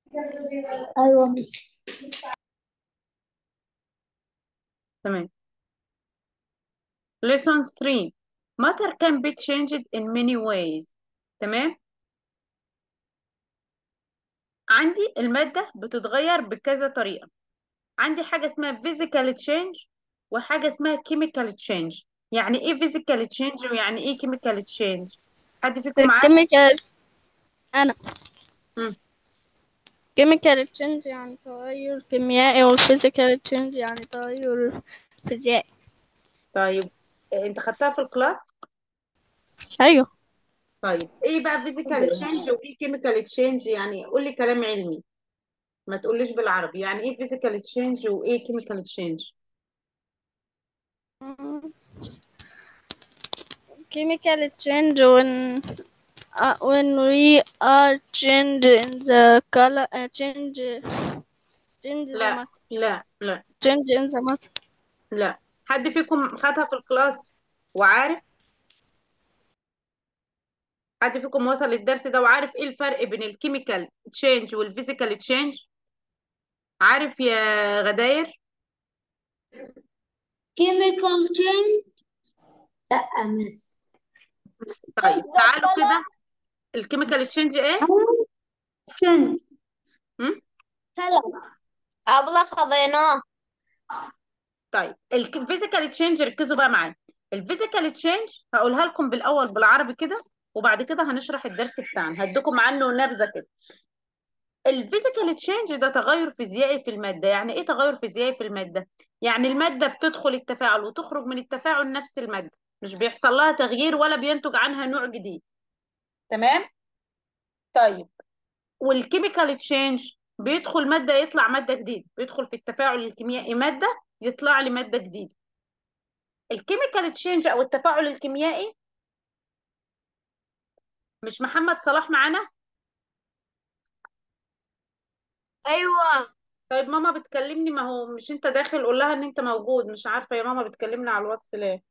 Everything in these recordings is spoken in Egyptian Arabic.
ايوه مش تمام lesson 3 matter can be changed in many ways تمام عندي المادة بتتغير بكذا طريقة عندي حاجة اسمها physical change وحاجة اسمها chemical change يعني ايه physical change ويعني ايه chemical change حد فيكم عارف الكيميكال أنا مم. كيميكال تشينج يعني تغير كيميائي والفيزيكال تشينج يعني تغير فيزيائي طيب إيه، انت خدتها في الكلاس أيوه طيب ايه بقى physical change وايه chemical change يعني قول لي كلام علمي ما تقوليش بالعربي يعني ايه physical change وايه chemical change chemical change when uh, when we are change in the color uh, change change the لا matter لا لا change in the matter لا حد فيكم خدها في الكلاس وعارف حد فيكم وصل للدرس ده وعارف ايه الفرق بين الكيميكال تشينج والفيزيكال تشينج عارف يا غداير chemical change لا مس طيب تعالوا كده الكيميكال تشينج ايه change هم؟ هلا أبلا خذيناه طيب الفيزيكال تشينج ركزوا بقى معايا الفيزيكال تشينج هقولها لكم بالاول بالعربي كده وبعد كده هنشرح الدرس بتاعنا هديكم عنه نبذه كده الفيزيكال تشينج ده تغير فيزيائي في الماده يعني ايه تغير فيزيائي في الماده يعني الماده بتدخل التفاعل وتخرج من التفاعل نفس الماده مش بيحصل لها تغيير ولا بينتج عنها نوع جديد تمام طيب والكيميكال تشينج بيدخل ماده يطلع ماده جديده بيدخل في التفاعل الكيميائي ماده يطلع لي ماده جديده الكيميكال تشينج او التفاعل الكيميائي مش محمد صلاح معانا أيوة طيب ماما بتكلمني ما هو مش انت داخل قول لها ان انت موجود مش عارفه يا ماما بتكلمني على الواتس ليه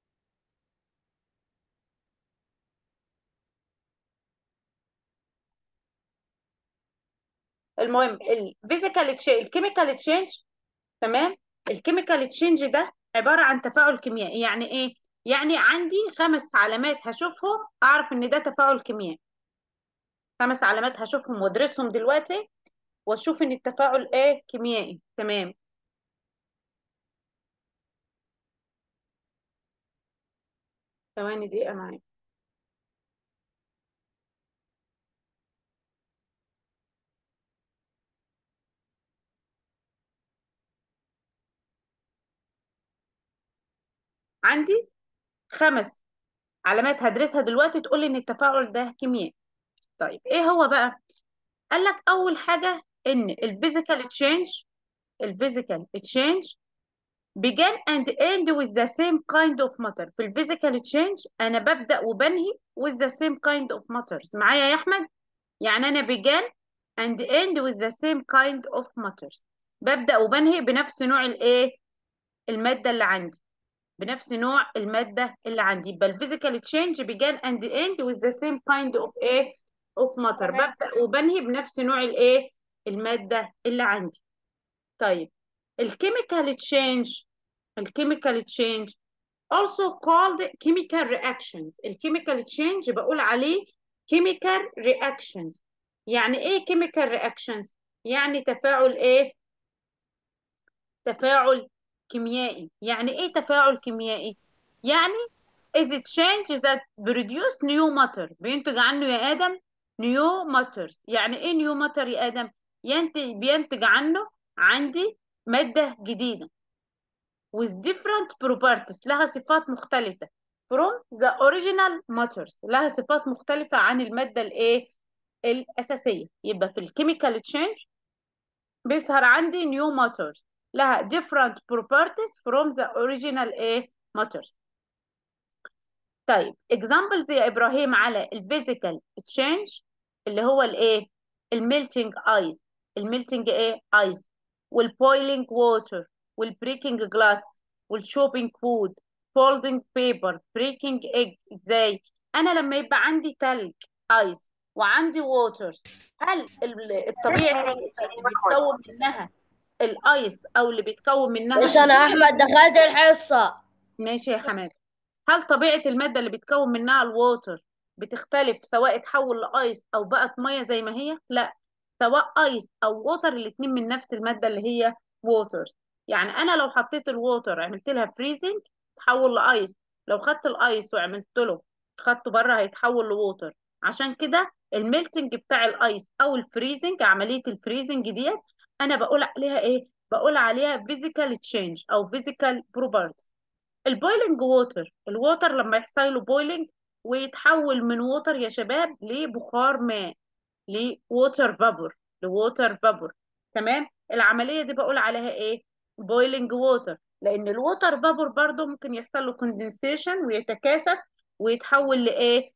المهم الفيزيكال تشينج الكيميكال تشينج تمام الكيميكال تشينج ده عباره عن تفاعل كيميائي يعني ايه يعني عندي خمس علامات هشوفهم اعرف ان ده تفاعل كيميائي خمس علامات هشوفهم وادرسهم دلوقتي واشوف ان التفاعل ايه كيميائي تمام ثواني دقيقه معايا عندي خمس علامات هدرسها دلوقتي تقول لي ان التفاعل ده كيميائي طيب ايه هو بقى قال لك اول حاجه ان الفيزيكال تشينج الفيزيكال تشينج began and end with the same kind of matter في الفيزيكال تشينج انا ببدا وبنهي with the same kind of matters معايا يا احمد يعني انا began and end with the same kind of matters ببدا وبنهي بنفس نوع الايه الماده اللي عندي بنفس نوع الماده اللي عندي يبقى الفيزيكال تشينج began and end with the same kind of ايه of matter ببدا وبنهي بنفس نوع الايه الماده اللي عندي طيب الكيميكال تشينج الكيميكال تشينج also called chemical reactions الكيميكال تشينج بقول عليه chemical reactions يعني ايه chemical reactions يعني تفاعل ايه تفاعل كيميائي يعني ايه تفاعل كيميائي يعني is it change that produce new matter بينتج عنه يا ادم new matters يعني ايه new matter يا ادم ينتج بينتج عنه عندي مادة جديدة with different properties لها صفات مختلفة from the original matters لها صفات مختلفة عن المادة الايه الأساسية يبقى في الكيميكال تشينج بيظهر عندي new matters لها different properties from the original ايه matters طيب examples يا إبراهيم على الفيزيكال تشينج اللي هو الايه الميلتينج ايس الميلتينج ايه ايس والبويلينج ووتر والبريكنج جلاس والشوبينج فود فولدنج بيبر بريكنج ايج ازاي انا لما يبقى عندي تلج ايس وعندي ووترز هل ال- الطبيعي اللي بيتكون منها الايس او اللي بيتكون منها بس انا احمد دخلت الحصة ماشي يا حماد هل طبيعة المادة اللي بيتكون منها الووتر بتختلف سواء اتحول لأيس أو بقت مية زي ما هي؟ لا سواء أيس أو ووتر الاتنين من نفس المادة اللي هي ووترز يعني أنا لو حطيت الووتر عملت لها فريزنج تحول لأيس لو خدت الأيس وعملت له خدته بره هيتحول لووتر عشان كده الميلتنج بتاع الأيس أو الفريزنج عملية الفريزنج ديت أنا بقول عليها إيه؟ بقول عليها physical change أو physical property البويلنج ووتر الووتر لما يحصل له بويلنج ويتحول من ووتر يا شباب لبخار ماء لووتر فابور لووتر فابور تمام العمليه دي بقول عليها ايه بويلنج ووتر لان الووتر فابور برضو ممكن يحصل له كوندنسيشن ويتكاثف ويتحول لايه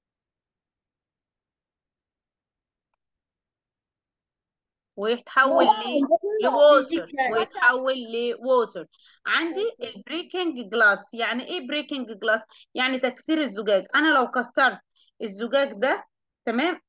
ويتحول ل لووتر ويتحول لووتر عندي البريكنج جلاس يعني ايه بريكنج جلاس يعني تكسير الزجاج انا لو كسرت الزجاج ده تمام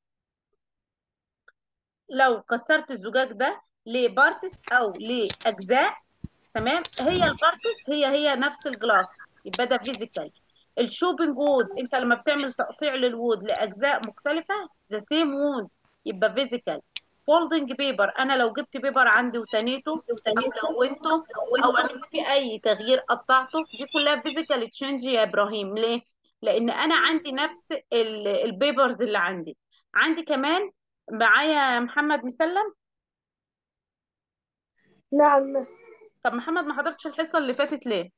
لو كسرت الزجاج ده لبارتس او لاجزاء تمام هي البارتس هي هي نفس الجلاس يبقى ده فيزيكال الشوبنج وود انت لما بتعمل تقطيع للوود لاجزاء مختلفه ذا سيم وود يبقى فيزيكال فولدنج بيبر انا لو جبت بيبر عندي وتنيته او لونته او عملت فيه اي تغيير قطعته دي كلها فيزيكال تشينج يا ابراهيم ليه لان انا عندي نفس ال- البيبرز اللي عندي عندي كمان معايا محمد مسلم نعم مس طب محمد ما حضرتش الحصه اللي فاتت ليه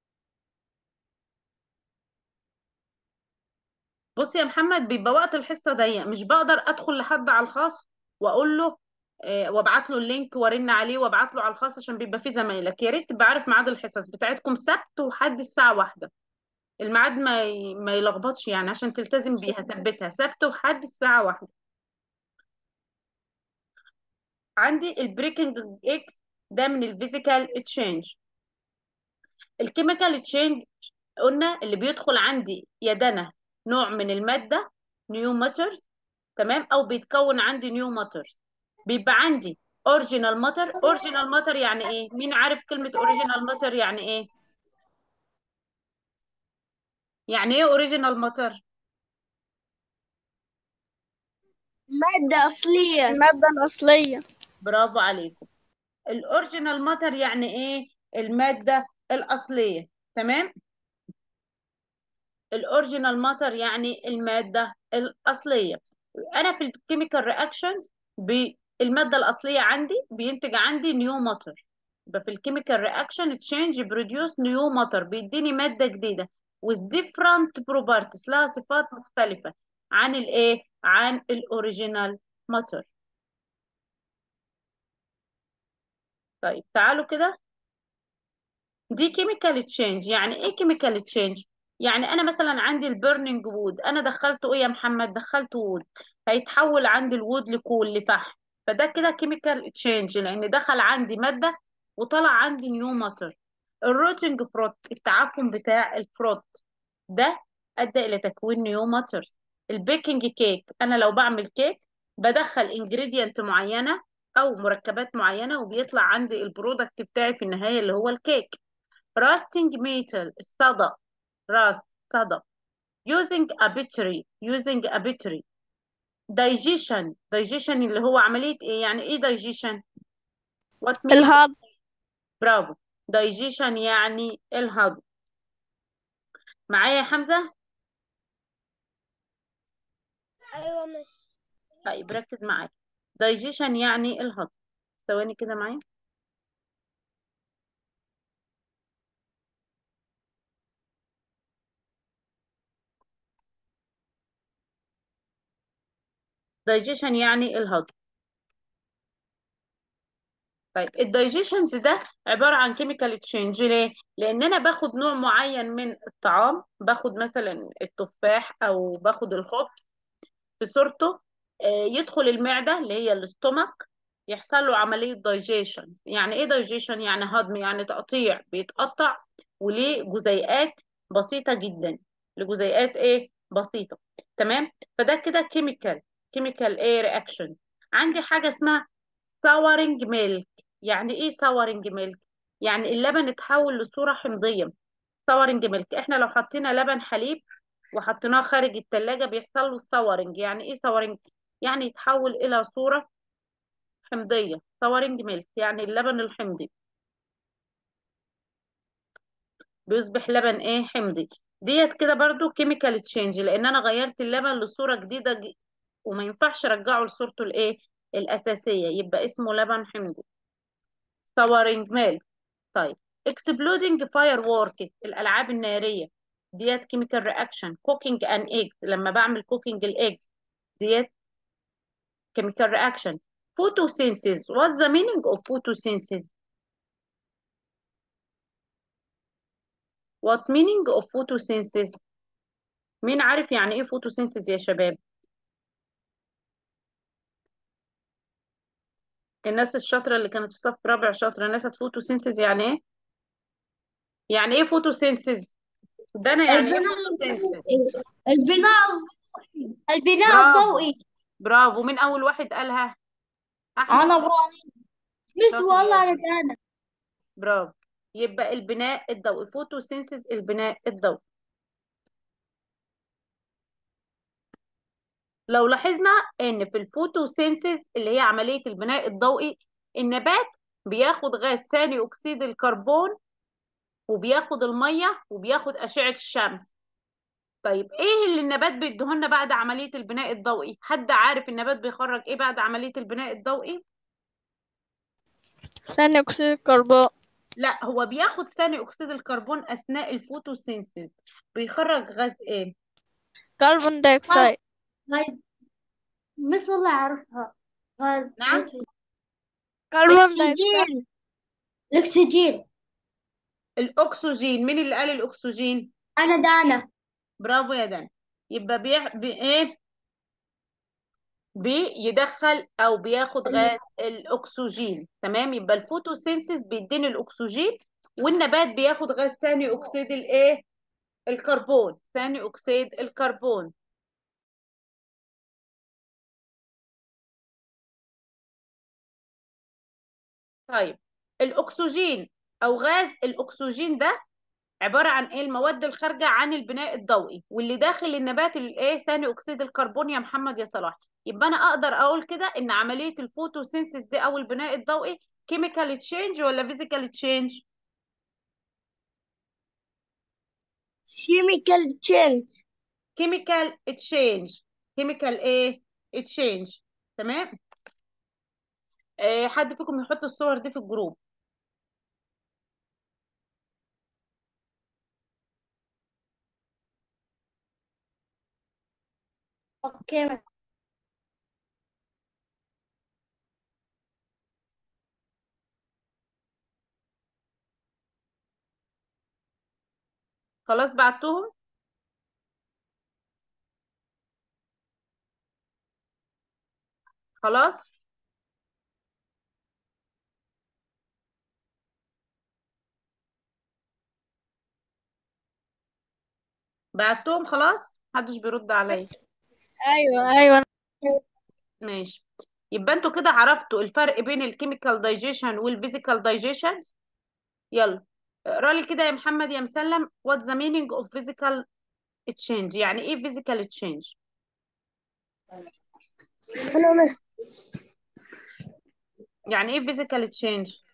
بص يا محمد بيبقى وقت الحصه ضيق مش بقدر ادخل لحد على الخاص واقول له آه، وابعت له اللينك وارن عليه وابعت له على الخاص عشان بيبقى فيه زمايلك يا ريت تبقى عارف ميعاد الحصص بتاعتكم سبت وحد الساعه واحدة الميعاد ما ي... ما يلخبطش يعني عشان تلتزم بيها ثبتها سبت وحد الساعه واحدة عندي البريكنج اكس ده من الفيزيكال تشينج الكيميكال تشينج قلنا اللي بيدخل عندي يدنا نوع من المادة نيو ماترز تمام او بيتكون عندي نيو ماترز بيبقى عندي اوريجينال ماتر اوريجينال ماتر يعني ايه مين عارف كلمة اوريجينال ماتر يعني ايه يعني ايه اوريجينال ماتر مادة أصلية المادة الأصلية برافو عليكم الاوريجينال ماتر يعني ايه المادة الأصلية تمام الاوريجينال ماتر يعني المادة الأصلية أنا في الكيميكال رياكشنز بالمادة الأصلية عندي بينتج عندي نيو ماتر يبقى في الكيميكال رياكشن تشينج بروديوس نيو ماتر بيديني مادة جديدة with different properties لها صفات مختلفة عن الايه عن الاوريجينال ماتر طيب تعالوا كده دي كيميكال تشينج يعني ايه كيميكال تشينج يعني انا مثلا عندي البيرنينج وود انا دخلته ايه يا محمد دخلت وود هيتحول عندي الوود لكول لفحم فده كده كيميكال تشينج لان دخل عندي ماده وطلع عندي نيو ماتر الروتنج فروت التعفن بتاع الفروت ده ادى الى تكوين نيو ماترز البيكنج كيك انا لو بعمل كيك بدخل انجريدينت معينه او مركبات معينه وبيطلع عندي البرودكت بتاعي في النهايه اللي هو الكيك راستنج ميتال الصدى راست صدى using a battery using a battery digestion digestion اللي هو عملية ايه يعني ايه digestion what means الهضم برافو digestion يعني الهضم معايا يا حمزة أيوة مس طيب ركز معايا digestion يعني الهضم ثواني كده معايا digestion يعني الهضم طيب الدايجيشنز ده عبارة عن كيميكال تشينج ليه؟ لأن أنا باخد نوع معين من الطعام باخد مثلا التفاح أو باخد الخبز بصورته آه، يدخل المعدة اللي هي الاستومك يحصل له عملية دايجيشن يعني إيه دايجيشن؟ يعني هضم يعني تقطيع بيتقطع وليه جزيئات بسيطة جدا لجزيئات إيه؟ بسيطة تمام؟ فده كده كيميكال chemical ايه reaction عندي حاجة اسمها souring milk يعني ايه souring milk يعني اللبن اتحول لصورة حمضية souring milk احنا لو حطينا لبن حليب وحطيناه خارج التلاجة بيحصل له souring يعني ايه souring يعني يتحول الى صورة حمضية souring milk يعني اللبن الحمضي بيصبح لبن ايه حمضي ديت كده برضو كيميكال تشينج لان انا غيرت اللبن لصورة جديدة ج- وما ينفعش ارجعه لصورته الايه الاساسية يبقى اسمه لبن حمضي souring milk طيب exploding fireworks الالعاب النارية ديت chemical reaction cooking an egg لما بعمل cooking الايج ديت chemical reaction photosynthesis what's the meaning of photosynthesis what meaning of photosynthesis مين عارف يعني ايه photosynthesis يا شباب الناس الشاطرة اللي كانت في صف رابع شاطرة ناس photosynthesis يعني ايه يعني ايه photosynthesis ده انا يعني ايه البناء photosynthesis البناء البناء برافو الضوئي برافو مين اول واحد قالها احمد انا ابراهيم مس شاطر والله يا انا أبو. انا برافو يبقى البناء الضوئي فوتوسينثيز البناء الضوئي لو لاحظنا ان في الفوتوسينثيز اللي هي عملية البناء الضوئي النبات بياخد غاز ثاني اكسيد الكربون وبياخد المية وبياخد أشعة الشمس طيب ايه اللي النبات بيديهولنا بعد عملية البناء الضوئي حد عارف النبات بيخرج ايه بعد عملية البناء الضوئي ثاني أكسيد الكربون لا هو بياخد ثاني اكسيد الكربون اثناء الفوتوسينثيز بيخرج غاز ايه كربون دايوكسيد غاز مس والله اعرفها غاز نعم كربون دايوكسيد الاكسجين الاكسجين الاكسجين مين اللي قال الاكسجين انا دانا برافو يا دان يبقى بي... بي... ايه بيدخل او بياخد غاز الاكسجين تمام يبقى الفوتوسينثيز بيديني الاكسجين والنبات بياخد غاز ثاني اكسيد الايه الكربون ثاني اكسيد الكربون طيب الاكسجين او غاز الاكسجين ده عباره عن ايه المواد الخارجه عن البناء الضوئي واللي داخل النبات الايه ثاني اكسيد الكربون يا محمد يا صلاح يبقى انا اقدر اقول كده ان عمليه الفوتوسينثيز دي او البناء الضوئي كيميكال تشينج ولا فيزيكال تشينج كيميكال تشينج كيميكال تشينج كيميكال ايه تشينج تمام آه حد فيكم يحط الصور دي في الجروب اوكي خلاص بعتهم خلاص بعتهم خلاص محدش بيرد عليا أيوة أيوة ماشي يبقى انتوا كده عرفتوا الفرق بين الكيميكال دايجيشن والفيزيكال دايجيشن يلا اقرا لي كده يا محمد يا مسلم what the meaning of physical change يعني ايه physical change انا مس يعني ايه physical change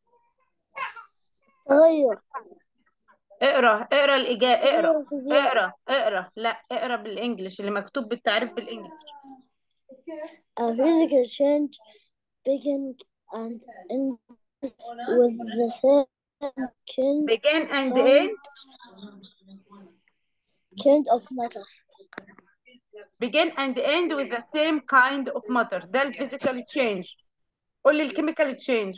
تغير اقرا اقرا الاجابه اقرا تغير فيزيائي اقرا اقرا لا اقرا بالانجلش اللي مكتوب بالتعريف بالانجلش A physical change begins and ends with the same kind, begin and kind, end kind of matter. begin and end with the same kind of matter ده الفيزيكال تشينج قول لي الكيميكال تشينج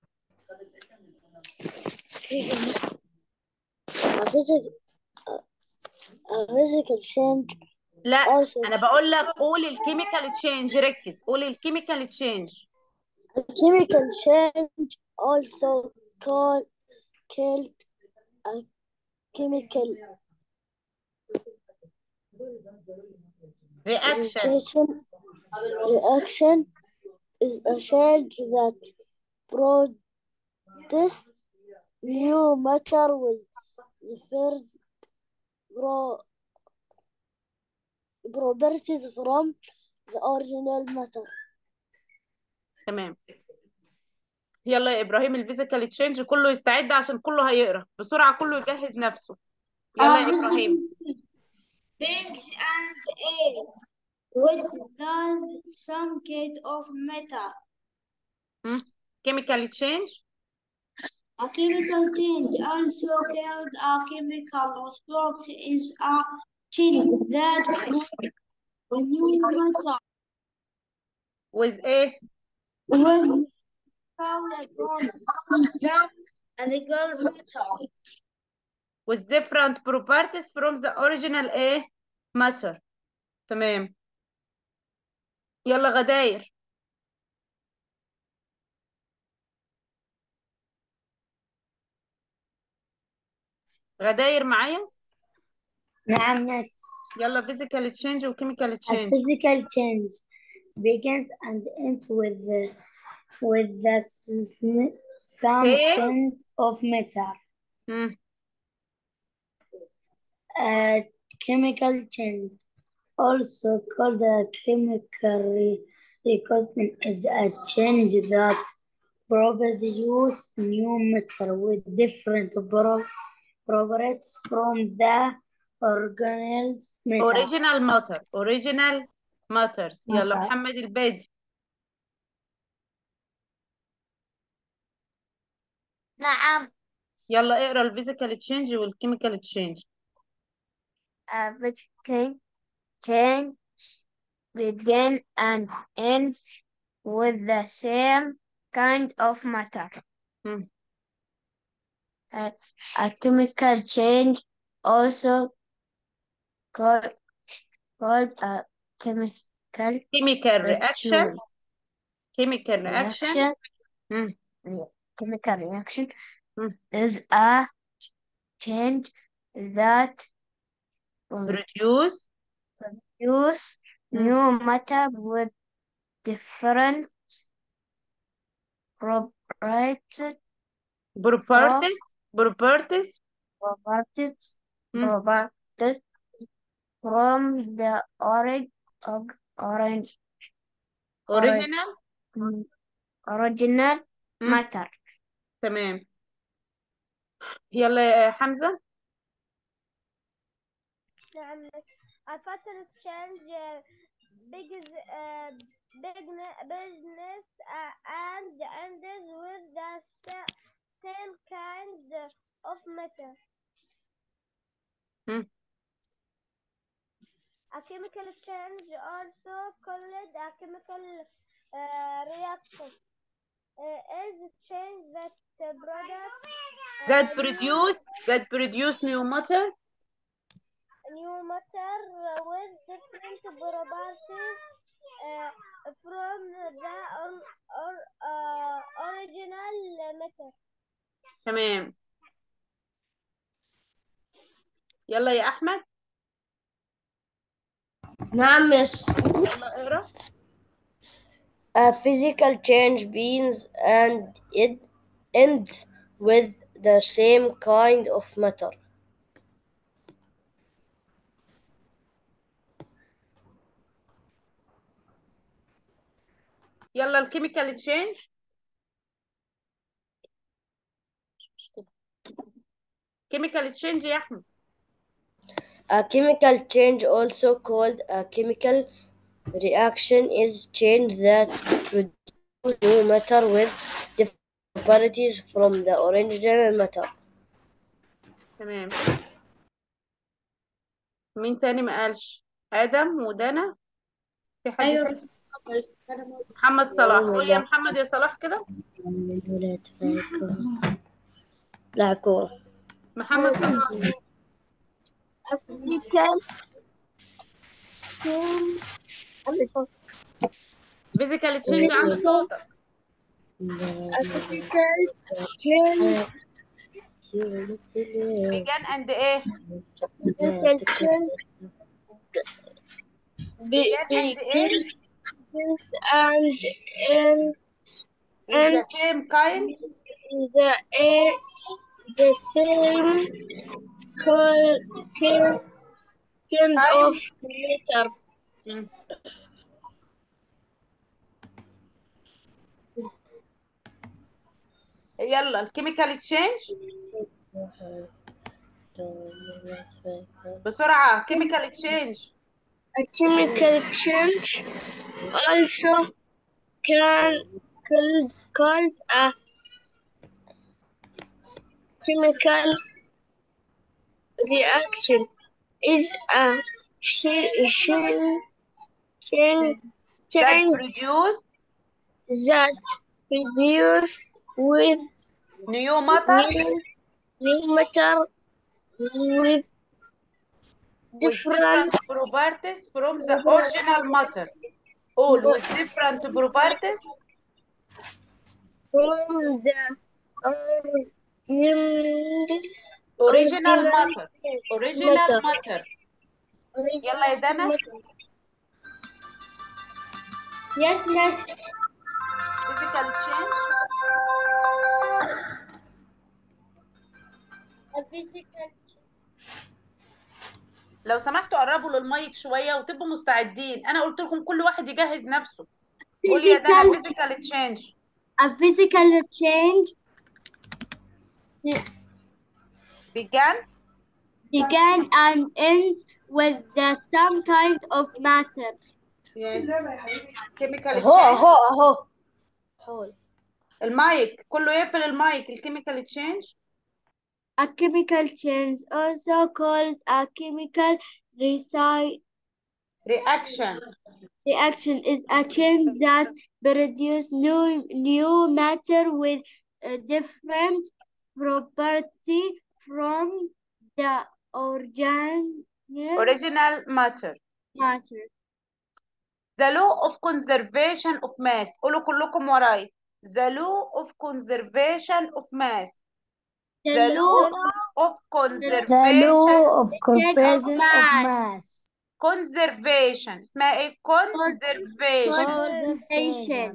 A physical, a physical change لا also انا بقول لك قول الكيميكال تشينج ركز قول الكيميكال تشينج a chemical change also called called a chemical رياكشن reaction reaction is a change that produces new matter with different pro- properties from the original matter. تمام يلا يا ابراهيم الفيزيكال تشينج كله يستعد عشان كله هيقرا بسرعه كله يجهز نفسه يلا يا ابراهيم Things and air with the some kind of matter. كيميكال تشينج A chemical change, also called a chemical response, is a change that occurs when new matter with ايه when found on that illegal matter. with different properties from the original ايه matter تمام يلا غداير غداير معايا نعم مس يلا physical change و chemical A change physical change begins and ends with the, with the sm- some Same. kind of matter. مم. A chemical change, also called a chemical re- reaction, is a change that produces new matter with different pro- properties from the original matter. original matter original matters يلا Matter. محمد البادي نعم يلا اقرا الفيزيكال تشينج والكيميكال تشينج a physical change begin and ends with the same kind of matter. Hmm. A, a chemical change also called, called a chemical chemical reaction reaction. chemical reaction reaction Hmm. re- chemical reaction Hmm. is a change that produce use Hmm. new matter with different properties properties properties properties Hmm. properties from the orange orange original mm, original Hmm. matter. تمام يلا يا حمزة نعم a faster change uh, begins uh, begin- business uh, and ends with the sa- same kind of matter. Hmm. A chemical change also called a chemical uh, reaction uh, is a change that uh, product uh, that new- produce that produce new matter new matter with different properties uh, from the or, or, uh, original matter. تمام يلا يا أحمد نعم مس يلا اقرا A physical change begins and it ends with the same kind of matter. يلا الكيميكال تشينج كيميكال تشينج يا أحمد A chemical change, also called a chemical reaction, is change that produces new matter with different properties from the original matter. تمام مين تاني ما قالش آدم ودنا في حد أيوة تاني محمد صلاح قول يا لا. محمد يا صلاح كده لاعب كورة محمد صلاح A physical change فيزيكال تشينج عند صوتك a physical change began and ايه physical change began and ايه and in with the And- same kind the air the same col- kind kind of matter. مم. يلا الكيميكال تشينج بسرعة كيميكال تشينج A chemical change also can called, called a chemical reaction is a chain chain chain that chain produce that produce with new matter new, new matter with with different different properties from the original matter all with different properties from the original original matter original matter. matter يلا يا دنا Yes, yes. physical change A physical لو سمحتوا قربوا للمايك شوية وتبقوا مستعدين أنا قلت لكم كل واحد يجهز نفسه قولي يا دنا Physical- physical change A physical change began began and ends with the some kind of matter. yes chemical اهو change اهو اهو حول المايك كله يقفل المايك الكيميكال تشينج A chemical change, also called a chemical reci- reaction reaction, is a change that produces new new matter with a different property from the original original matter matter. the law of conservation of mass قولوا كلكم وراي the law of conservation of mass The the law law of The conservation law of conservation of mass. mass. conservation اسمها ايه conservation conservation.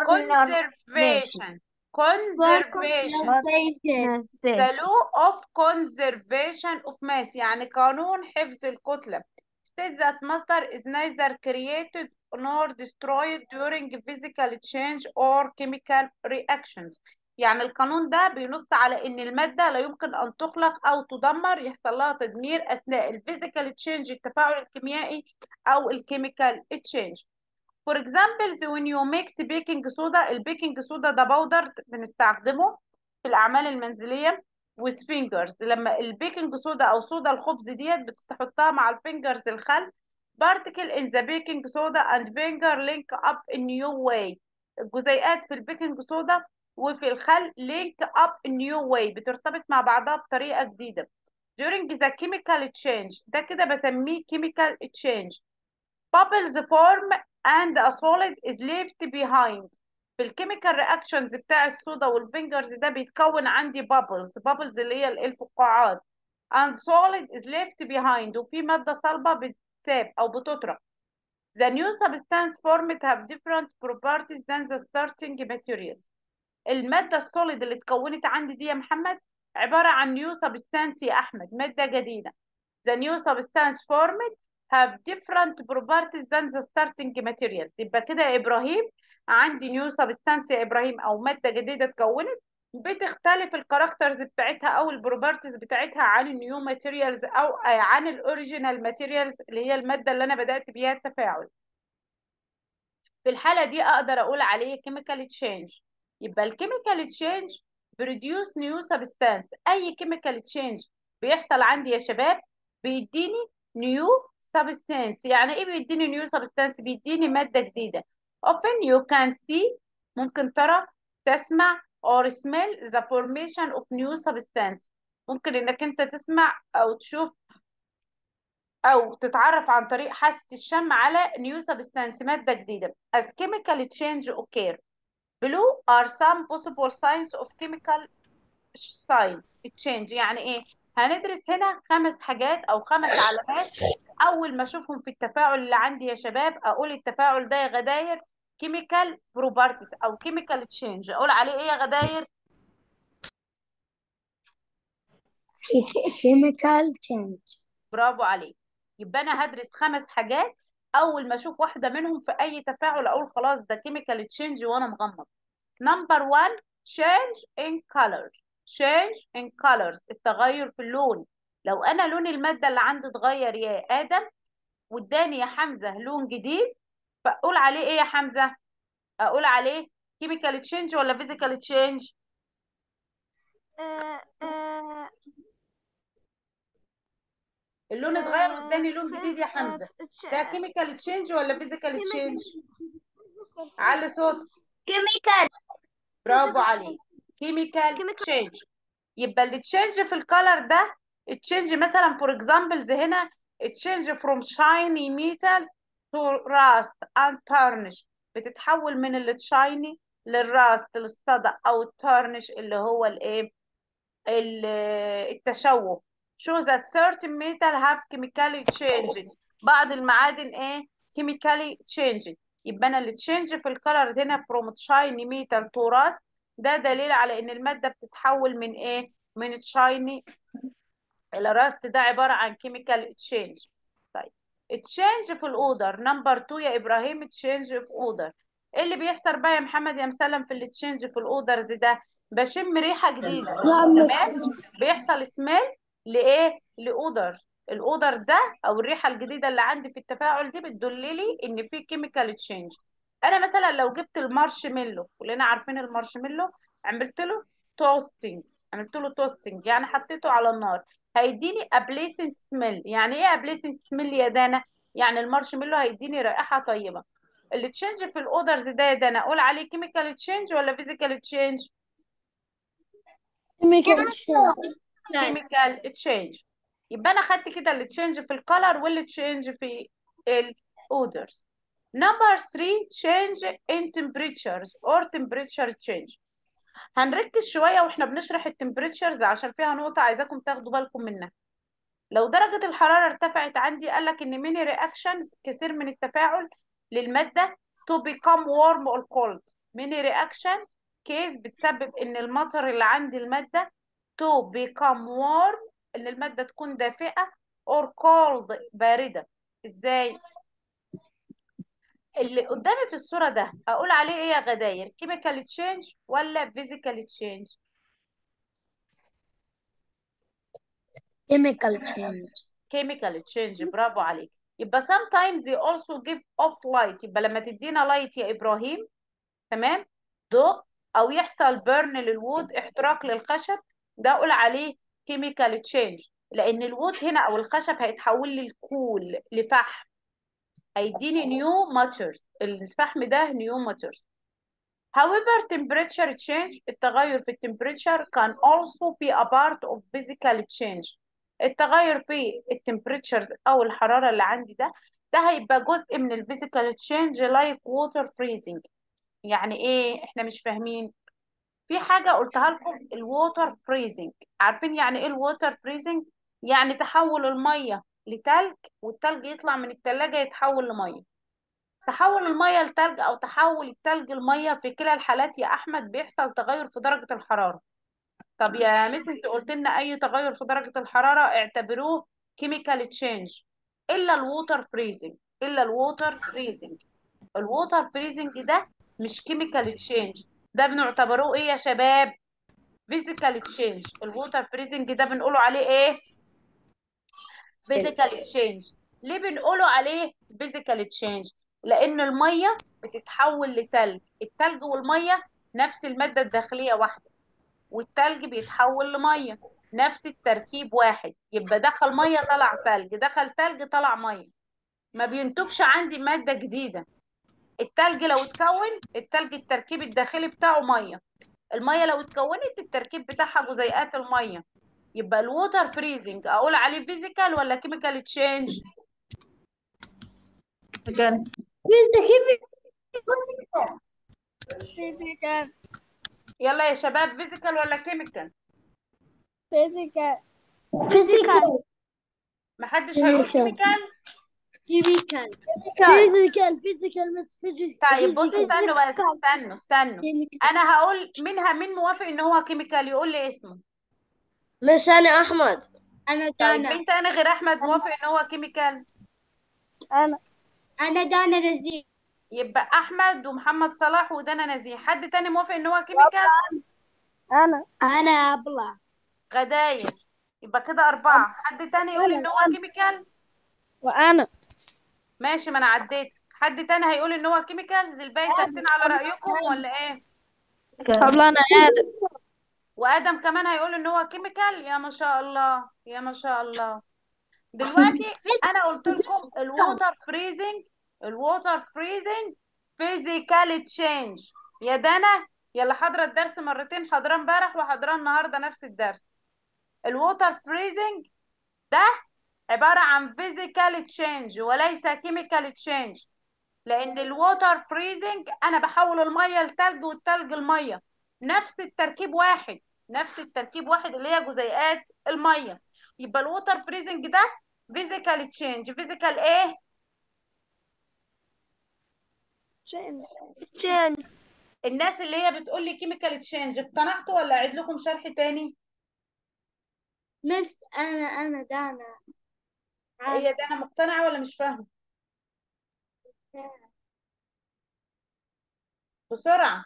conservation conservation Conservation. the law of conservation of mass يعني قانون حفظ الكتلة states that matter is neither created nor destroyed during physical change or chemical reactions يعني القانون ده بينص على ان المادة لا يمكن ان تخلق او تدمر يحصل لها تدمير اثناء الفيزيكال تشينج التفاعل الكيميائي او الكيميكال تشينج For example, when you mix baking soda البيكنج صودا ده باودر بنستخدمه في الأعمال المنزلية with fingers لما البيكنج صودا أو صودا الخبز ديت بتحطها مع الفينجرز الخل particle in the baking soda and finger link up in new way الجزيئات في البيكنج صودا وفي الخل link up in new way بترتبط مع بعضها بطريقة جديدة during the chemical change ده كده بسميه chemical change bubbles form and a solid is left behind في الكيميكال رياكشنز بتاع الصودا والفينجرز ده بيتكون عندي bubbles bubbles اللي هي الفقاعات and solid is left behind وفي مادة صلبة بتساب أو بتترك the new substance formed have different properties than the starting materials المادة السوليد اللي اتكونت عندي دي يا محمد عبارة عن new substance يا أحمد مادة جديدة the new substance formed have different properties than the starting material يبقى كده يا إبراهيم عندي new substance يا إبراهيم أو مادة جديدة اتكونت بتختلف الكاركترز بتاعتها أو البروبرتيز بتاعتها عن النيو ماتيريالز أو عن الأوريجينال ماتيريالز اللي هي المادة اللي أنا بدأت بيها التفاعل في الحالة دي أقدر أقول عليه chemical change يبقى الكيميكال تشينج بروديوس نيو سبستانس اي كيميكال تشينج بيحصل عندي يا شباب بيديني نيو سبستانس يعني ايه بيديني نيو سبستانس بيديني ماده جديده often you can see ممكن ترى تسمع or smell the formation of new substance ممكن انك انت تسمع او تشوف او تتعرف عن طريق حاسه الشم على نيو سبستانس ماده جديده as chemical change occur Below are some possible signs of chemical sign change يعني ايه هندرس هنا خمس حاجات او خمس علامات اول ما اشوفهم في التفاعل اللي عندي يا شباب اقول التفاعل ده يا غداير كيميكال بروبرتيز او كيميكال تشينج اقول عليه ايه يا غداير chemical change برافو عليك يبقى انا هدرس خمس حاجات اول ما اشوف واحده منهم في اي تفاعل اقول خلاص ده كيميكال تشينج وانا مغمض نمبر 1 change in color change in colors التغير في اللون لو انا لون الماده اللي عندي اتغير يا ادم واداني يا حمزه لون جديد فاقول عليه ايه يا حمزه اقول عليه كيميكال تشينج ولا فيزيكال تشينج آه، آه، اللون اتغير آه، واداني لون جديد يا آه، حمزه تش- ده كيميكال تشينج ولا فيزيكال chemical- تشينج علي صوت كيميكال برافو عليك كيميكال Chemical. تشينج يبقى التشينج في الكالر ده التشينج مثلا فور اكزامبلز هنا التشينج فروم شايني ميتالز تو راست اند تارنش بتتحول من الشايني للراست للصدأ او التارنش اللي هو الايه ال- التشوه show that certain metal have chemically changed بعض المعادن ايه chemically changed يبقى انا التشينج في الكلر هنا from shiny metal to rust ده دليل على ان المادة بتتحول من ايه من shiny الى rust ده عبارة عن chemical change طيب التشينج في الاودر نمبر 2 يا ابراهيم التشينج في اودر ايه اللي بيحصل بقى يا محمد يا مسلم في التشينج في الاودرز ده بشم ريحة جديدة تمام بيحصل سميل لايه لاودر الاودر ده او الريحه الجديده اللي عندي في التفاعل دي بتدللي ان في كيميكال تشينج انا مثلا لو جبت المارشميلو كلنا عارفين المارشميلو عملت له توستنج عملت له توستنج يعني حطيته على النار هيديني ابليسنت سميل يعني ايه ابليسنت سميل يا دانا يعني المارشميلو هيديني رائحه طيبه التشينج في الاودرز ده يا دانا اقول عليه كيميكال تشينج ولا فيزيكال تشينج chemical change كيميكال تشينج يبقى انا خدت كده التشينج في الكالر والتشينج في الاودرز نمبر 3 change in temperatures or temperature change هنركز شويه واحنا بنشرح التمبريتشرز عشان فيها نقطه عايزاكم تاخدوا بالكم منها لو درجه الحراره ارتفعت عندي قال لك ان many reactions كثير من التفاعل للماده to become warm or cold many reaction كيس بتسبب ان المطر اللي عند الماده to become warm ان المادة تكون دافئة or cold باردة ازاي اللي قدامي في الصورة ده اقول عليه ايه يا غداير chemical change ولا physical change chemical change chemical change برافو عليك يبقى sometimes they also give off light يبقى لما تدينا light يا ابراهيم تمام ضوء او يحصل بيرن للوود احتراق للخشب ده اقول عليه chemical change لان الوود هنا او الخشب هيتحول لي الكول لفحم هيديني نيو ماترز الفحم ده نيو ماترز however temperature change التغير في التمبريتشر can also be a part of physical change التغير في التمبريتشرز او الحراره اللي عندي ده ده هيبقى جزء من الفيزيكال تشينج لايك ووتر فريزنج يعني ايه احنا مش فاهمين في حاجة قلتها لكم الووتر فريزنج عارفين يعني ايه الووتر فريزنج يعني تحول المية لتلج والتلج يطلع من التلاجة يتحول لمية تحول المية لتلج او تحول التلج لمية في كلا الحالات يا احمد بيحصل تغير في درجة الحرارة طب يا مس انت قلت لنا اي تغير في درجة الحرارة اعتبروه كيميكال تشينج الا الووتر فريزنج الا الووتر فريزنج الووتر فريزنج ده مش كيميكال تشينج ده بنعتبروه ايه يا شباب فيزيكال تشينج الووتر فريزنج ده بنقوله عليه ايه فيزيكال تشينج ليه بنقوله عليه فيزيكال تشينج لان الميه بتتحول لتلج التلج والميه نفس الماده الداخليه واحده والتلج بيتحول لميه نفس التركيب واحد يبقى دخل ميه طلع تلج دخل تلج طلع ميه ما بينتجش عندي ماده جديده التلج لو اتكون التلج التركيب الداخلي بتاعه ميه الميه لو اتكونت التركيب بتاعها جزيئات الميه يبقى الووتر فريزنج اقول عليه فيزيكال ولا كيميكال تشينج physical يلا يا شباب فيزيكال ولا كيميكال physical physical محدش هيقول Chemical. كيميكال chemical physical physical مس physical طيب بصوا physical استنوا بس استنوا استنوا انا هقول منها مين موافق ان هو كيميكال يقول لي اسمه مس أنا أحمد أنا طيب دانا مين تاني غير احمد موافق ان هو كيميكال أنا أنا دانا نزيه يبقى احمد ومحمد صلاح ودانا نزيه حد تاني موافق ان هو كيميكال أنا أنا أبلع غداير يبقى كده اربعة حد تاني يقول ان هو كيميكال وأنا ماشي ما انا عديت حد تاني هيقول ان هو كيميكال الباقي ثابتين على رأيكم ولا ايه قبل أنا آدم وادم كمان هيقول ان هو كيميكال يا ما شاء الله يا ما شاء الله دلوقتي انا قلت لكم الووتر فريزنج الووتر فريزنج فيزيكال تشينج يا دانا يلا حاضره الدرس مرتين حاضره امبارح وحاضره النهارده نفس الدرس الووتر فريزنج ده عباره عن فيزيكال تشينج وليس كيميكال تشينج لان الووتر فريزنج انا بحول الميه لتلج والتلج الميه نفس التركيب واحد نفس التركيب واحد اللي هي جزيئات الميه يبقى الووتر فريزنج ده فيزيكال تشينج فيزيكال ايه change الناس اللي هي بتقول لي كيميكال تشينج اقتنعتوا ولا اعيد لكم شرح تاني مس أنا أنا دانا هي ده انا مقتنعه ولا مش فاهمه بسرعه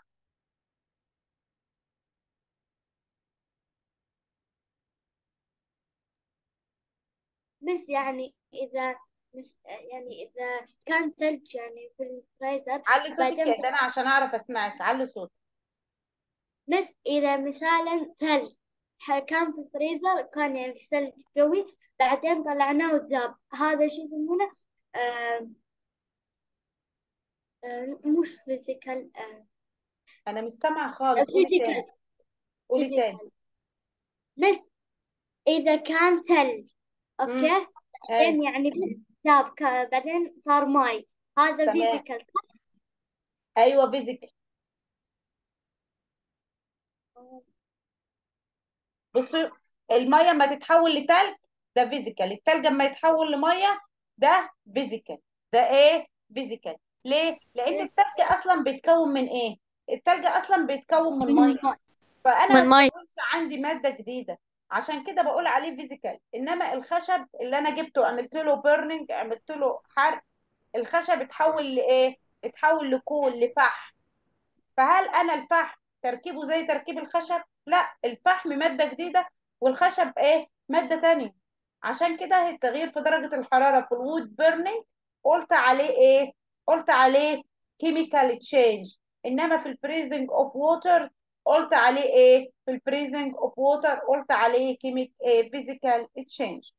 مس يعني إذا مس يعني إذا كان ثلج يعني في الفريزر علي صوتك بعدين يا دانا عشان اعرف اسمعك علي صوتك مس إذا مثلا ثلج ح- كان في الفريزر كان يعني ثلج قوي بعدين طلعناه وذاب هذا شو يسمونه آم، آم، مش فيزيكال انا مش سامعه خالص قولي تاني فيزيكال قولي تاني مس إذا كان ثلج أوكي ايوه بعدين يعني بس ذاب ك- بعدين صار ماي هذا تمام فيزيكال ايوه فيزيكال بصوا الميه لما تتحول لتلج ده فيزيكال التلج لما يتحول لميه ده فيزيكال ده ايه فيزيكال ليه لان التلج اصلا بيتكون من ايه التلج اصلا بيتكون من من ميه ماي فانا من ما ماي بكونش عندي ماده جديده عشان كده بقول عليه فيزيكال انما الخشب اللي انا جبته عملت له بيرنينج عملت له حرق الخشب اتحول لايه اتحول لكول لفحم فهل انا الفحم تركيبه زي تركيب الخشب لا الفحم ماده جديده والخشب ايه ماده تانية عشان كده التغيير في درجه الحراره في الوود بيرنينج قلت عليه ايه قلت عليه كيميكال تشينج انما في الفريزنج اوف ووتر قلت عليه ايه في الفريزنج اوف ووتر قلت عليه كيميك ايه فيزيكال تشينج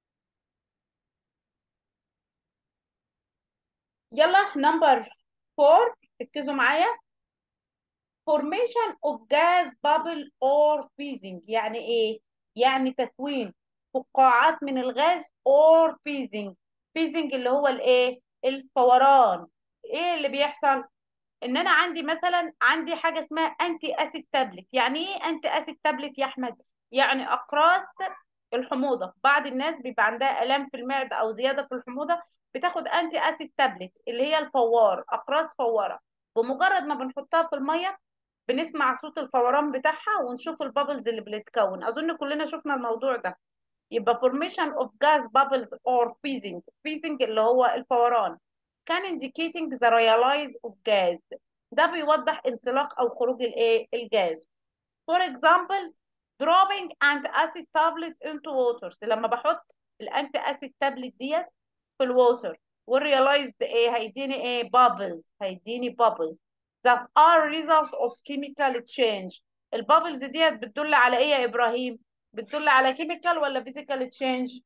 يلا نمبر 4 ركزوا معايا formation of gas bubble or fizzing يعني ايه يعني تكوين فقاعات من الغاز or fizzing fizzing اللي هو الايه الفوران ايه اللي بيحصل ان انا عندي مثلا عندي حاجه اسمها انتي اسيد تابلت يعني ايه انتي اسيد تابلت يا احمد يعني اقراص الحموضه بعض الناس بيبقى عندها الام في المعده او زياده في الحموضه بتاخد انتي اسيد تابلت اللي هي الفوار اقراص فواره بمجرد ما بنحطها في الميه بنسمع صوت الفوران بتاعها ونشوف البابلز اللي بتتكون اظن كلنا شفنا الموضوع ده يبقى formation of gas bubbles or fizzing fizzing اللي هو الفوران can indicating the release of gas ده بيوضح انطلاق او خروج الايه الجاز for example dropping anti-acid tablet into water لما بحط الانتي اسيد تابلت ديت في الووتر والريلايزد ايه هيديني ايه bubbles هيديني bubbles that are result of chemical change البابلز ديت بتدل على ايه يا ابراهيم بتدل على chemical ولا physical change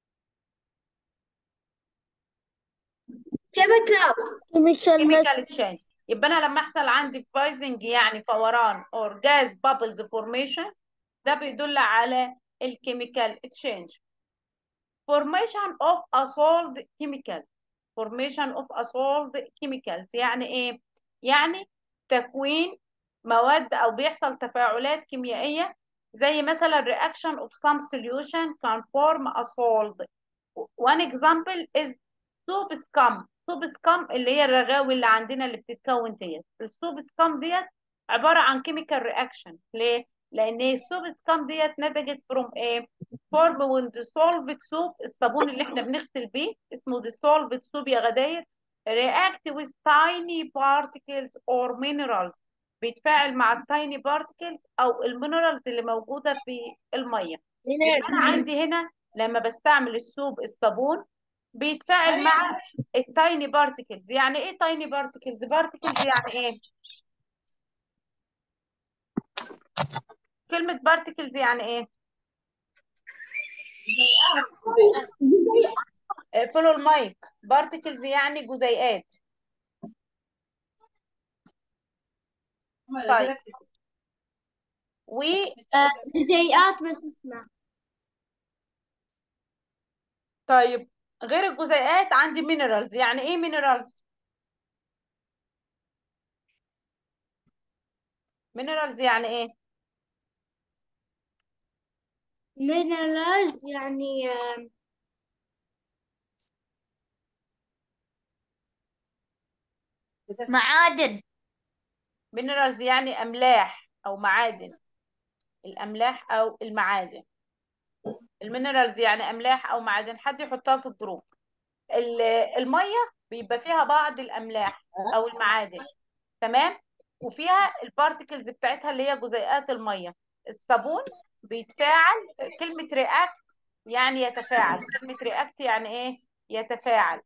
chemical chemical مس chemical change يبقى انا لما يحصل عندي فايزنج يعني فوران or gas bubbles formation ده بيدل على الكيميكال change formation of a solid chemical formation of a solid chemicals يعني ايه يعني تكوين مواد او بيحصل تفاعلات كيميائيه زي مثلا reaction of some solution can form a salt one example is soup scum soup scum اللي هي الرغاوي اللي عندنا اللي بتتكون ديت السوب scum ديت عبارة عن chemical reaction ليه؟ لأن السوب scum ديت نتجت from ايه؟ form when dissolved soup الصابون اللي احنا بنغسل بيه اسمه dissolved soup يا غداير react with tiny particles or minerals بيتفاعل مع التايني بارتكلز او المينرالز اللي موجوده في الميه يبقى انا عندي هنا لما بستعمل السوب الصابون بيتفاعل مع التايني بارتكلز يعني ايه تايني بارتكلز بارتكلز يعني ايه كلمه بارتكلز يعني ايه اقفلوا المايك بارتكلز يعني جزيئات طيب و جزيئات بس اسمها طيب غير الجزيئات عندي مينرالز يعني ايه مينرالز مينرالز يعني ايه minerals يعني آه، معادن مينرالز يعني املاح او معادن الاملاح او المعادن المينرالز يعني املاح او معادن حد يحطها في الجروب ال- الميه بيبقى فيها بعض الاملاح او المعادن تمام وفيها البارتكلز بتاعتها اللي هي جزيئات الميه الصابون بيتفاعل كلمه رياكت يعني يتفاعل كلمه رياكت يعني ايه يتفاعل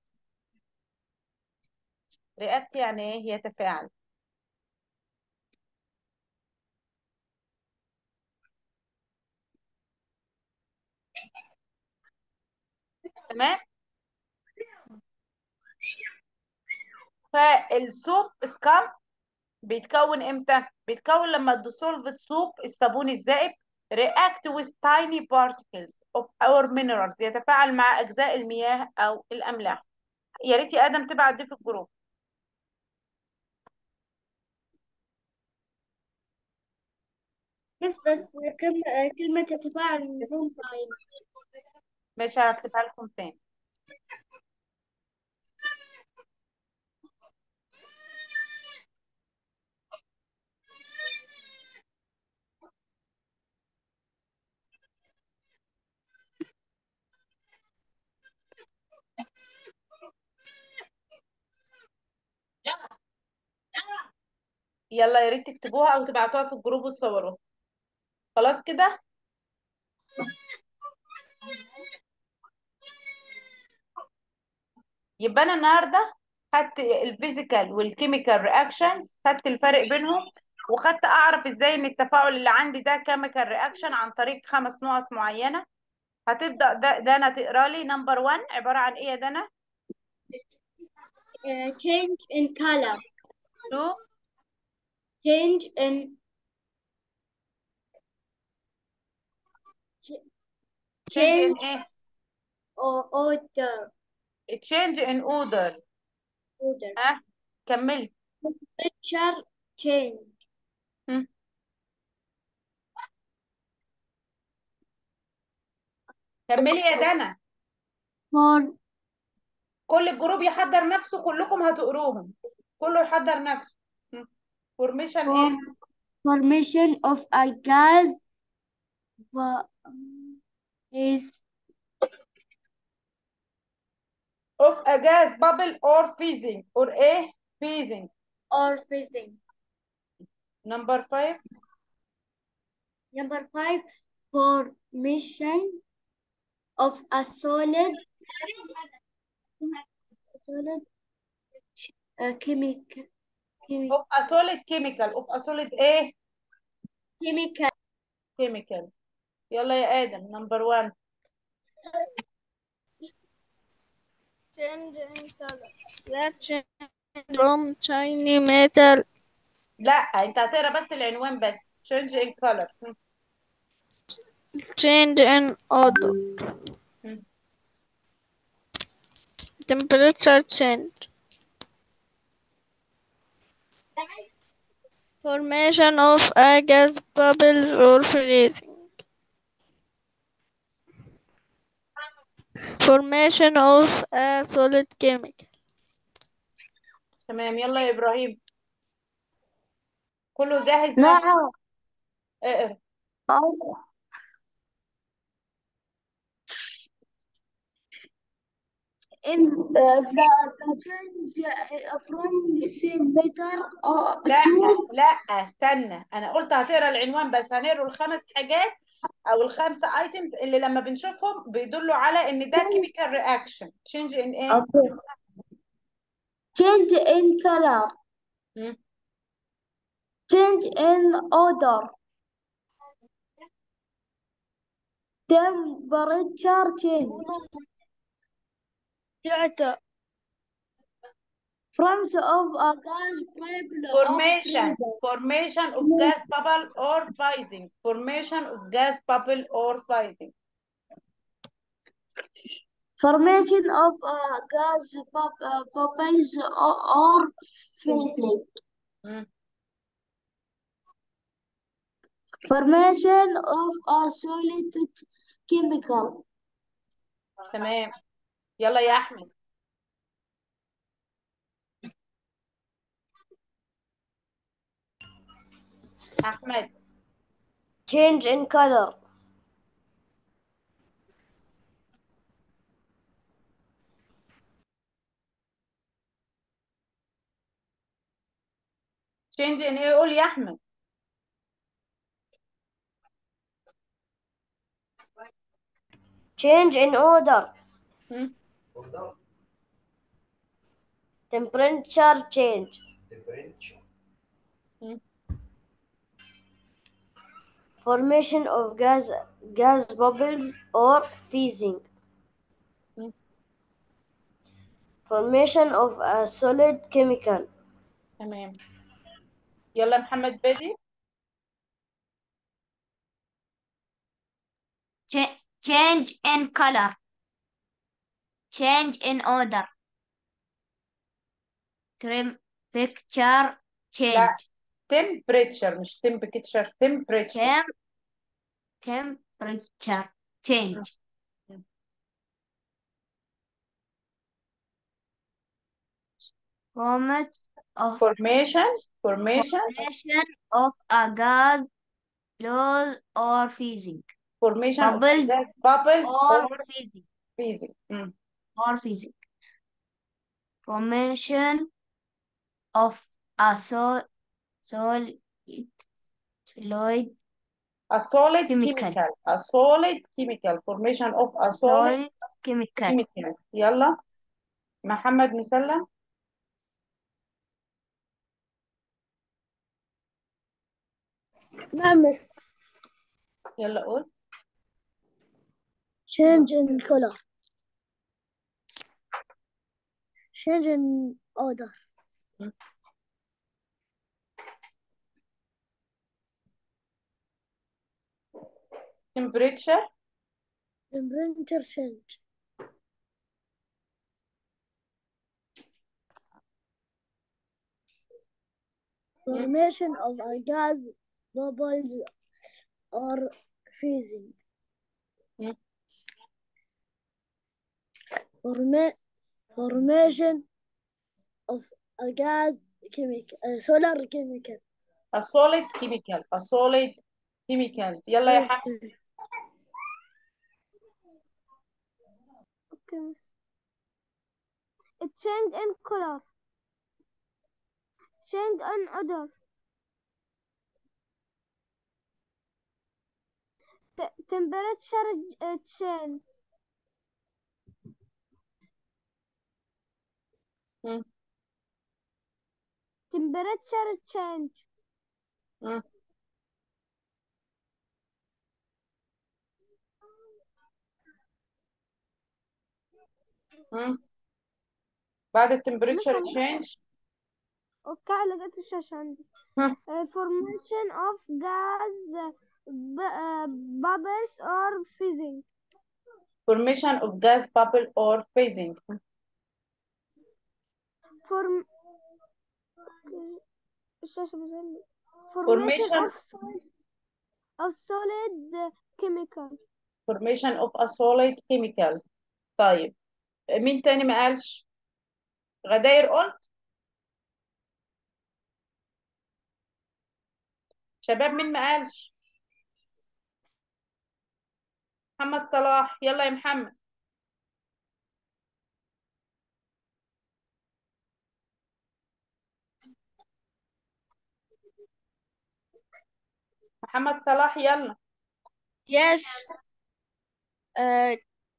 رياكت يعني ايه يتفاعل تمام فالسوب سكام بيتكون امتى بيتكون لما الديسولفد سوب الصابون الذائب react with tiny particles of our minerals يتفاعل مع اجزاء المياه او الاملاح يا ريت يا ادم تبعت دي في الجروب بس بس كلمة كلمة تتفاعل بدون فاعل ماشي هكتبها لكم تاني يلا يا ريت تكتبوها او تبعتوها في الجروب وتصوروها خلاص كده يبقى انا النهارده خدت الفيزيكال والكيميكال رياكشنز خدت الفرق بينهم وخدت اعرف ازاي ان التفاعل اللي عندي ده كيميكال رياكشن عن طريق خمس نقط معينه هتبدا ده دانا تقرا لي نمبر 1 عباره عن ايه يا دانا Uh, change in color 2 change in change in change ايه or order change in order order ها كملي picture change هم. كملي يا دانا for كل الجروب يحضر نفسه كلكم هتقروهم كله يحضر نفسه فورميشن ايه formation of a gas wa- is of a gas bubble or fizzing or ايه fizzing or fizzing. number 5 Number five, formation of a solid solid uh, chemical of a solid chemical of a solid ايه chemical chemicals يلا يا آدم number 1 change in color. That change from tiny metal لا انت هتقرا بس العنوان بس change in color هم. change in odor. هم. Temperature change. Formation of a gas bubbles or freezing. Formation of a solid chemical. تمام يلا يا ابراهيم كله جاهز ماشي نعم اقرا in uh, the, the change uh, from centimeter uh, لا to لا استنى انا قلت هتقرا العنوان بس هنقرا الخمس حاجات او الخمسه ايتمز اللي لما بنشوفهم بيدلوا على ان ده كيميكال رياكشن تشينج ان ايه okay. change in color مم. change in odor temperature change يعتى forms of a gas bubble or formation freezer formation of gas bubble or fizzing formation of gas bubble or fizzing formation of a gas bub- uh, bubbles or, or fizzing مم. formation of a solid chemical تمام يلا يا احمد احمد change in color تشينج ان ايه قول يا احمد change in odor مم. temperature change مم. formation of gas gas bubbles or fizzing مم. formation of a solid chemical تمام يلا محمد بادي Ch- change in color. Change in odor. Temperature change. temperature مش temperature temperature Tem temperature change. Mm. Format of formation formation formation of a gas, low or fizzing. formation of Bubbles gas bubbles Or or fizzing. freezing مم. Or fizzing. Formation of a sol solid solid a solid Chemical. chemical a solid chemical formation of a solid solid chemical. chemicals يلا محمد مسلم نعم مس يلا قول change in color change in odor مم. temperature temperature change formation of a gas bubbles or fizzing مم. Forma formation of a gas chemical uh, solar chemical a solid chemical a solid chemicals يلا يا حمد Okay, miss. It change in color. Change in odor. T- temperature uh, change. مم. Temperature change. مم. مم. بعد التمبريتشر مثلا تشينج اوكي لقيت الشاشة عندي مم. Uh, formation of gas uh, bu- uh, bubbles or fizzing formation of gas bubble or phasing form أوكي. الشاشة بتقول formation Formation. of solid of solid chemical formation of a solid chemicals طيب مين تاني ما قالش غداير قلت شباب مين ما قالش محمد صلاح يلا يا محمد محمد صلاح يلا Yes. Uh,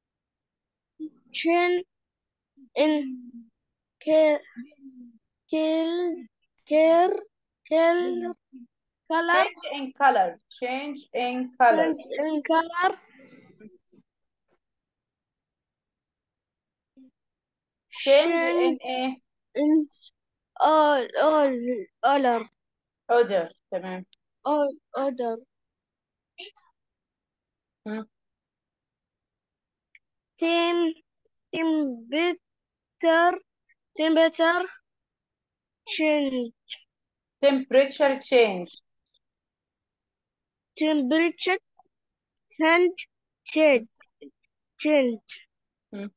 change in care, kill, care, kill, color, change in color change in color change in color, change in change ايه in all, all, color, odor تمام all, other, مم. team, temperature, temperature, change, temperature change temperature, change, change, change, مم.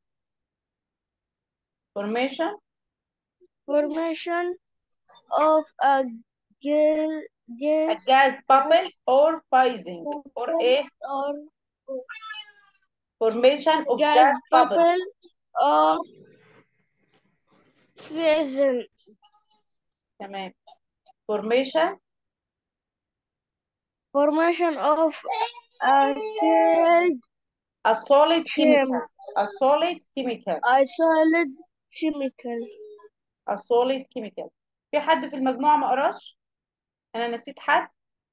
formation formation of a gas, a gas gas bubble or fizzing or ايه or formation of gas gas bubble bubble or fusion تمام formation formation of a solid a solid chem chemical a solid chemical a solid chemical a solid chemical في حد في المجموعة ما قراش انا نسيت حد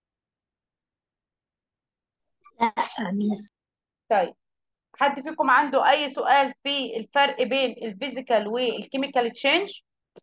لا مس طيب حد فيكم عنده اي سؤال في الفرق بين الفيزيكال والكيميكال تشينج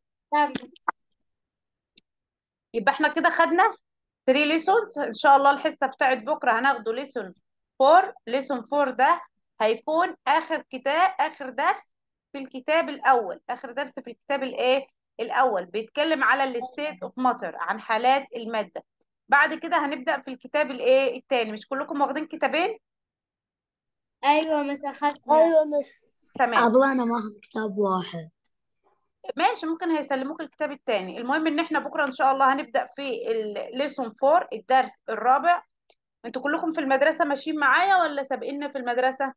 يبقى احنا كده خدنا 3 ليسونز ان شاء الله الحصه بتاعت بكره هناخده ليسون 4 ليسون 4 ده هيكون اخر كتاب اخر درس في الكتاب الاول اخر درس في الكتاب الايه الاول بيتكلم على الستيت اوف ماتر عن حالات الماده بعد كده هنبدا في الكتاب الايه التاني مش كلكم واخدين كتابين ايوه مس اخدنا أيوة مس تمام أبغى أنا ماخذ كتاب واحد ماشي ممكن هيسلموك الكتاب التاني المهم ان احنا بكره ان شاء الله هنبدا في الليسون 4 الدرس الرابع انتوا كلكم في المدرسه ماشيين معايا ولا سابقيني في المدرسه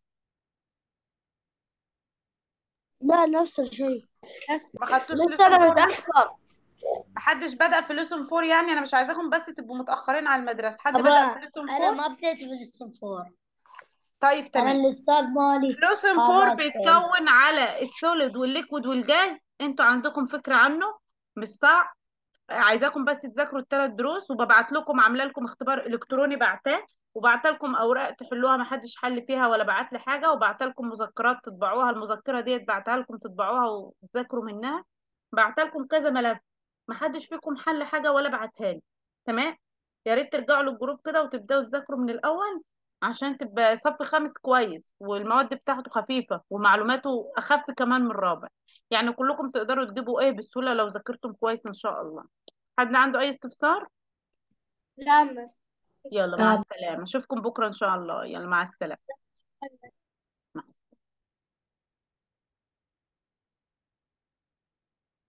لا نفس الشيء ما خدتوش لسه ليسون أنا 4 متأخر محدش بدأ في ليسون 4 يعني انا مش عايزاكم بس تبقوا متأخرين على المدرسة حد بدأ أبغى في ليسون أنا 4 ما بديت في الصفور طيب أنا تمام الأستاذ مالي ليسون 4 خلاص بيتكون على السوليد والليكويد والجاز انتوا عندكم فكرة عنه مش صعب عايزاكم بس تذاكروا الثلاث دروس وببعت لكم عامله لكم اختبار الكتروني بعتاه وبعت لكم اوراق تحلوها ما حدش حل فيها ولا بعت لي حاجه وبعت لكم مذكرات تطبعوها المذكره ديت بعتها لكم تطبعوها وتذاكروا منها بعت لكم كذا ملف ما حدش فيكم حل حاجه ولا بعتها لي تمام يا ريت ترجعوا للجروب كده وتبداوا تذاكروا من الاول عشان تبقى صف خامس كويس والمواد بتاعته خفيفه ومعلوماته اخف كمان من الرابع يعني كلكم تقدروا تجيبوا ايه بسهوله لو ذاكرتم كويس ان شاء الله حد عنده اي استفسار لا مس يلا مع طب السلامه اشوفكم بكره ان شاء الله يلا مع السلامه